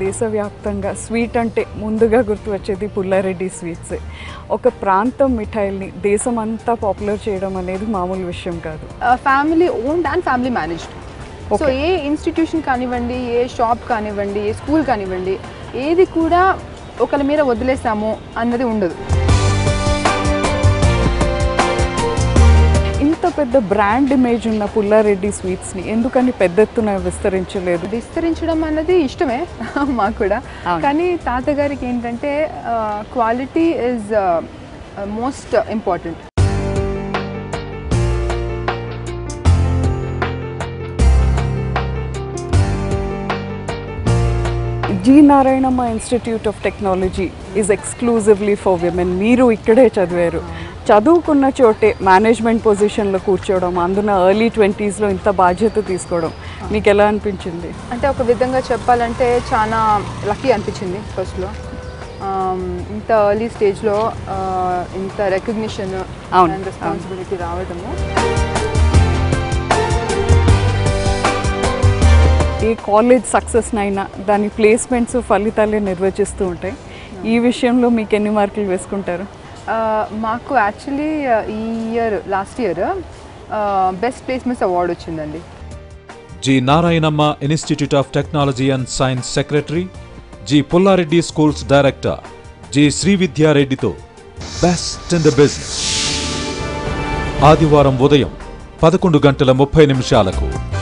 దేశవ్యాప్తంగా స్వీట్ అంటే ముందుగా గుర్తు వచ్చేది పుల్లారెడ్డి స్వీట్స్ ఒక ప్రాంతం మిఠాయిల్ని దేశమంతా పాపులర్ చేయడం అనేది మామూలు విషయం కాదు family owned and family managed so Okay. ఏ ఇన్స్టిట్యూషన్ కానివ్వండి ఏ షాప్ కానివ్వండి ఏ స్కూల్ కానివ్వండి ఏది కూడా ఒకరి మీద వదిలేసాము అన్నది ఉండదు ఇంత పెద్ద బ్రాండ్ ఇమేజ్ ఉన్న పుల్లారెడ్డి స్వీట్స్ని ఎందుకని పెద్ద ఎత్తున విస్తరించలేదు విస్తరించడం అన్నది ఇష్టమే మాకు కూడా అవును. కానీ తాతగారికి ఏంటంటే quality is most important G Narayanamma institute of technology is exclusively for women మీరు ఇక్కడే చదివారు చదువుకున్న చోటే మేనేజ్మెంట్ పొజిషన్లో కూర్చోవడం అందున ఎర్లీ ట్వంటీస్లో ఇంత బాధ్యత తీసుకోవడం మీకు ఎలా అనిపించింది అంటే ఒక విధంగా చెప్పాలంటే చాలా లక్కీ అనిపించింది ఫస్ట్లో ఇంత ఎర్లీ స్టేజ్లో ఇంత రికగ్నిషన్ అవును, అండ్ రెస్పాన్సిబిలిటీ రావడము ఏ కాలేజ్ సక్సెస్నైనా దాని ప్లేస్మెంట్స్ ఫలితాలే నిర్వచిస్తూ ఉంటాయి ఈ విషయంలో మీకు ఎన్ని మార్కులు వేసుకుంటారు ఆ, మాకు యాక్చువల్లీ ఈ year last year best placements award వచ్చిందండి G Narayanamma institute of technology and science secretary G Pullareddy schools director G శ్రీవిద్యారెడ్డితో బెస్ట్ ఇన్ ద బిజినెస్ ఆదివారం ఉదయం పదకొండు గంటల ముప్పై నిమిషాలకు